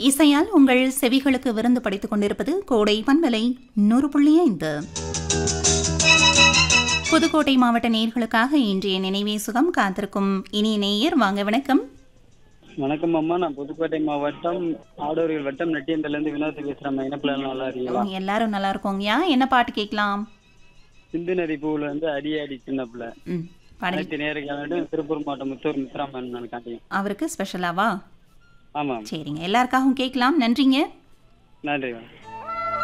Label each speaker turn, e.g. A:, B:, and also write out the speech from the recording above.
A: இசையால் உங்கள் செவிகளுக்கு விருந்து படைத்துக் கொண்டிருப்பது கோடை பண்பலை நூறு புள்ளி ஐந்து புதுக்கோட்டை மாவட்ட நேயர்களுக்காக இன்றைய நினைவே சுகம் காத்திருக்கும் இனிய நேயர் வாங்க வணக்கம்
B: வணக்கம் அம்மா நான் புதுக்கோட்டை மாவட்டம் ஆடோரில் வட்டம் நெட்டியந்தில இருந்து வினோத் பேசுறேன் இனப்பிள்ள நல்லா இருக்கீங்களா
A: எல்லாரும் நல்லா இருக்கோங்கய்யா என்ன பாட்டு கேட்கலாம்
B: சிந்து நதி பூவுல வந்து அடி அடி சின்ன பிள்ளை
A: ம் பாடல்
B: அனைத்து நேர்களும் திருப்பூர் மாவட்டம் முத்தூர் மித்ராமன் நான் காட்டியும்
A: அவருக்கு ஸ்பெஷலாவா
B: ஆமாம்
A: சரிங்க எல்லாருக்காகவும் கேட்கலாம் நன்றிங்க
B: நன்றி மேம்